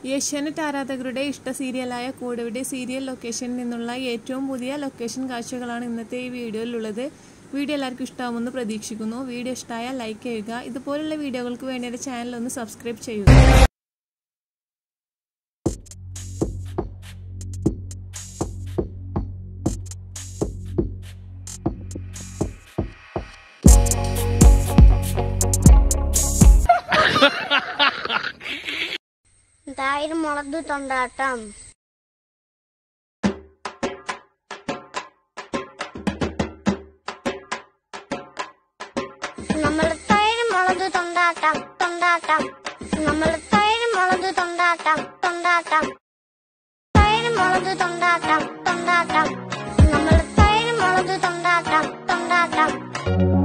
ഏഷ്യാനെറ്റ് ആരാധകരുടെ ഇഷ്ട സീരിയലായ കൂടവിടെ സീരിയൽ ലൊക്കേഷനിൽ നിന്നുള്ള ഏറ്റവും പുതിയ ലൊക്കേഷൻ കാഴ്ചകളാണ് ഇന്നത്തെ ഈ വീഡിയോയിലുള്ളത് വീഡിയോ എല്ലാവർക്കും ഇഷ്ടമാകുമെന്ന് പ്രതീക്ഷിക്കുന്നു വീഡിയോ ഇഷ്ടമായാൽ ലൈക്ക് ചെയ്യുക ഇതുപോലുള്ള വീഡിയോകൾക്ക് വേണ്ടി എൻ്റെ ചാനൽ ഒന്ന് സബ്സ്ക്രൈബ് ചെയ്യുക దాయిరు మొలదు తొండాటం നമ്മൾ തൈര് മുളക് തൊണ്ടാട്ടം തൊണ്ടാട്ടം നമ്മൾ തൈര് മുളക് തൊണ്ടാട്ടം തൊണ്ടാട്ടം തൈര് മുളക് തൊണ്ടാട്ടം തൊണ്ടാട്ടം നമ്മൾ തൈര് മുളക് തൊണ്ടാട്ടം തൊണ്ടാട്ടം